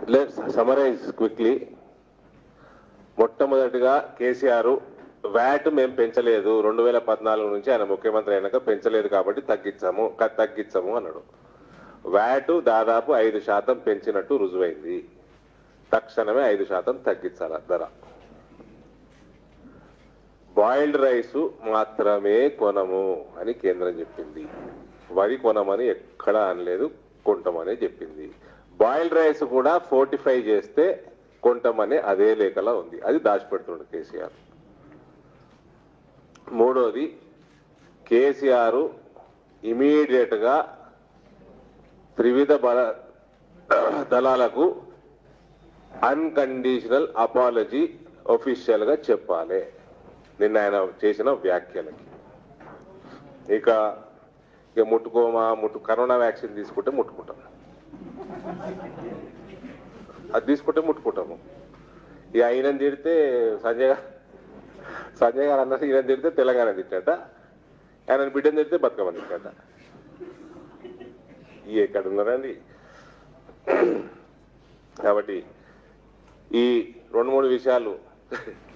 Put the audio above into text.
let's summarise quickly మొట్టమొదటిగా KCR VAT మేము పెంచలేదు రెండు వేల పద్నాలుగు నుంచి ఆయన ముఖ్యమంత్రి అయినాక పెంచలేదు కాబట్టి తగ్గించాము క- తగ్గించము అన్నాడు వ్యాట్ దాదాపు ఐదు శాతం పెంచినట్టు రుజువైంది తక్షణమే ఐదు శాతం తగ్గించాల ధర బాయిల్డ్ రైస్ మాత్రమే కొనము అని కేంద్రం చెప్పింది వరి కొనమని ఎక్కడా అనలేదు కొంటామని చెప్పింది బాయిల్డ్ రైస్ కూడా ఫోర్టిఫై చేస్తే కొంటామని అదే లేఖలో ఉంది అది దాచిపెడుతుండు కేసీఆర్ మూడోది కేసీఆర్ ఇమీడియట్ గా త్రివిధ బల దళాలకు అన్కండిషనల్ అపాలజీ ఒఫీషియల్ గా చెప్పాలి నిన్న ఆయన చేసిన వ్యాఖ్యలకి ఇక ఇక ముట్టుకోమా ముట్టు కరోనా వ్యాక్సిన్ తీసుకుంటే ముట్టుకుంటాం అది తీసుకుంటే ముట్టుకుంటాము ఇక ఆయన తిడితే సంజయ్ గారు సంజయ్ గారు అన్నది ఈయన తిడితే తెలంగాణ తిట్టట ఆయన బిడ్డను తిడితే బతుకమని తిట్టట ఈ ఎక్కడ ఉన్నారండి కాబట్టి ఈ రెండు మూడు విషయాలు